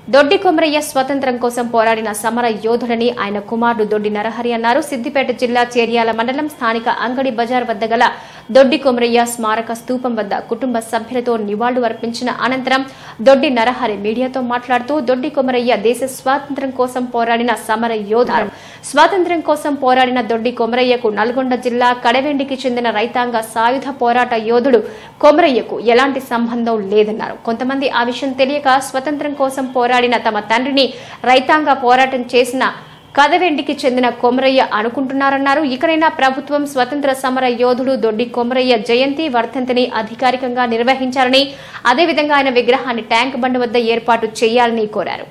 దొడ్డి కొమరయ్య స్వతంత్రం కోసం పోరాడిన సమర యోధుడని ఆయన కుమారుడు దొడ్డి నరహరి అన్నారు సిద్దిపేట జిల్లా చేర్యాల మండలం స్థానిక అంగడి బజార్ వద్ద గల దొడ్డి కొమరయ్య స్మారక స్తూపం వద్ద కుటుంబ సభ్యులతో నివాళులు అర్పించిన అనంతరం దొడ్డి నరహరి మీడియాతో మాట్లాడుతూ దొడ్డి కొమరయ్య దేశ స్వాతంత్ర్యం కోసం పోరాడిన సమర యోధుడు స్వాతంత్ర్యం కోసం పోరాడిన దొడ్డి కొమరయ్యకు నల్గొండ జిల్లా కడవెండికి చెందిన రైతాంగ సాయుధ పోరాట యోధుడు కొమరయ్యకు ఎలాంటి సంబంధం లేదన్నారు కొంతమంది ఆ విషయం తెలియక స్వతంత్రం కోసం పోరాడిన తమ తండ్రిని రైతాంగ పోరాటం చేసిన కదవెండికి చెందిన కొమరయ్య అనుకుంటున్నారన్నారు ఇకనైనా ప్రభుత్వం స్వతంత్ర సమర యోధుడు దొడ్డి కొమరయ్య జయంతి వర్ధంతిని అధికారికంగా నిర్వహించాలని అదేవిధంగా ఆయన విగ్రహాన్ని ట్యాంక్ బండ్ వద్ద ఏర్పాటు చేయాలని కోరారు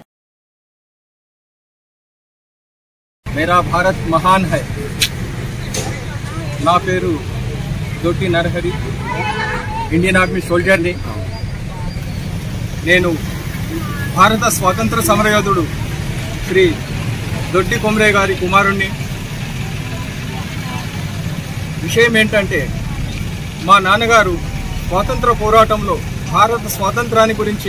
मेरा भारत महान है నా పేరు దొడ్డి నరహరి ఇండియన్ ఆర్మీ సోల్జర్ని నేను భారత స్వాతంత్ర సమరయోధుడు శ్రీ దొడ్డి కొమరే గారి కుమారుణ్ణి విషయం ఏంటంటే మా నాన్నగారు స్వాతంత్ర పోరాటంలో భారత స్వాతంత్రాన్ని గురించి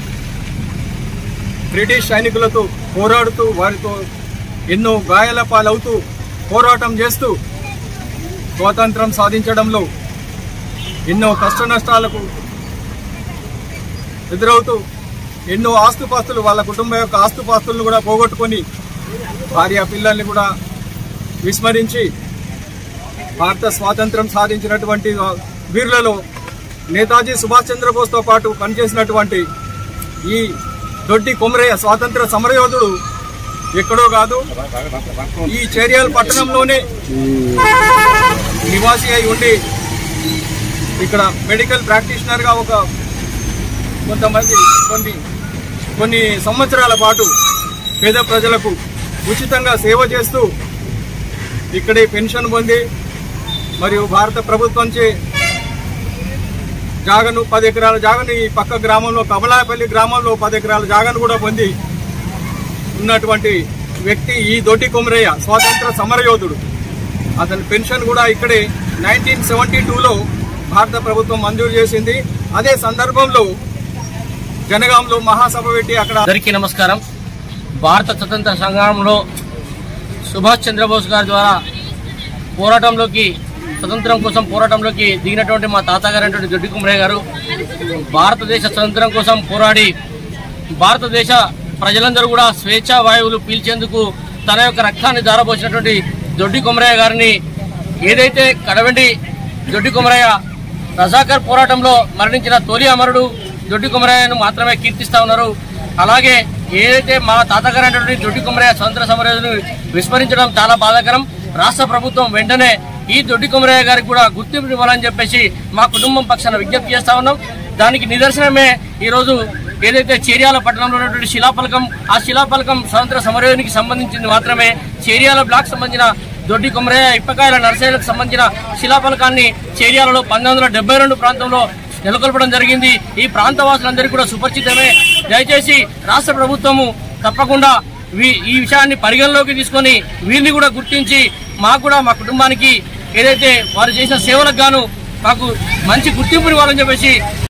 బ్రిటిష్ సైనికులతో పోరాడుతూ వారితో ఎన్నో గాయాల పాలవుతూ పోరాటం చేస్తూ స్వాతంత్రం సాధించడంలో ఎన్నో కష్ట నష్టాలకు ఎదురవుతూ ఎన్నో ఆస్తుపాస్తులు వాళ్ళ కుటుంబం యొక్క ఆస్తుపాస్తులను కూడా పోగొట్టుకొని భార్య పిల్లల్ని కూడా విస్మరించి భారత స్వాతంత్రం సాధించినటువంటి వీరులలో నేతాజీ సుభాష్ చంద్రబోస్తో పాటు పనిచేసినటువంటి ఈ దొడ్డి కొమరయ్య స్వాతంత్ర సమరయోధుడు ఎక్కడో కాదు ఈ చేరియాల పట్టణంలోనే నివాసి అయి ఉండి ఇక్కడ మెడికల్ ప్రాక్టీషనర్ గా ఒక కొంతమంది కొన్ని కొన్ని సంవత్సరాల పాటు పేద ప్రజలకు ఉచితంగా సేవ చేస్తూ ఇక్కడే పెన్షన్ పొంది మరియు భారత ప్రభుత్వంచే జాగను పది ఎకరాల జాగను ఈ పక్క గ్రామంలో కమలాపల్లి గ్రామంలో పది ఎకరాల జాగను కూడా పొంది ఉన్నటువంటి వ్యక్తి ఈ దొడ్డి కొమరయ్య స్వాతంత్ర సమరయోధుడు అతని పెన్షన్ కూడా ఇక్కడే నైన్టీన్ సెవెంటీ టూలో భారత ప్రభుత్వం మంజూరు చేసింది అదే సందర్భంలో జనగాంలో మహాసభ పెట్టి అక్కడ అందరికీ నమస్కారం భారత స్వతంత్ర సంగ్రామంలో సుభాష్ చంద్రబోస్ గారి ద్వారా పోరాటంలోకి స్వతంత్రం కోసం పోరాటంలోకి దిగినటువంటి మా తాతగారైనటువంటి దొడ్డి కుమరయ్య గారు భారతదేశ స్వతంత్రం కోసం పోరాడి భారతదేశ ప్రజలందరూ కూడా స్వేచ్ఛా వాయువులు పీల్చేందుకు తన యొక్క రక్తాన్ని దారపోసినటువంటి దొడ్డి కుమరయ్య గారిని ఏదైతే కడవండి దొడ్డి కుమరయ్య రజాకర్ పోరాటంలో మరణించిన తొలి అమరుడు దొడ్డి కుమరయ్యను మాత్రమే కీర్తిస్తా ఉన్నారు అలాగే ఏదైతే మా తాతగారు అయినటువంటి దొడ్డి కుమరయ్య స్వతంత్ర సమరయోధుని విస్మరించడం చాలా బాధాకరం రాష్ట్ర ప్రభుత్వం వెంటనే ఈ దొడ్డి కుమరయ్య గారికి కూడా గుర్తింపు ఇవ్వాలని చెప్పేసి మా కుటుంబం పక్షాన విజ్ఞప్తి చేస్తా ఉన్నాం దానికి నిదర్శనమే ఈరోజు ఏదైతే చేర్యాల పట్టణంలో ఉన్నటువంటి శిలాఫలకం ఆ శిలాఫలకం స్వతంత్ర సమరయోనికి సంబంధించింది మాత్రమే చేర్యాల బ్లాక్ సంబంధించిన దొడ్డి కొమరయ్య ఇప్పకాయల నర్సరీలకు సంబంధించిన శిలాఫలకాన్ని చేర్యాలలో పంతొమ్మిది వందల డెబ్బై రెండు ప్రాంతంలో నెలకొల్పడం జరిగింది ఈ ప్రాంత వాసులందరికీ కూడా సుపరిచితమే దయచేసి రాష్ట్ర ప్రభుత్వము తప్పకుండా వీ- ఈ విషయాన్ని పరిగణలోకి తీసుకొని వీరిని కూడా గుర్తించి మాకు కూడా మా కుటుంబానికి ఏదైతే వారు చేసిన సేవలకు గాను మాకు మంచి గుర్తింపునివ్వాలని చెప్పేసి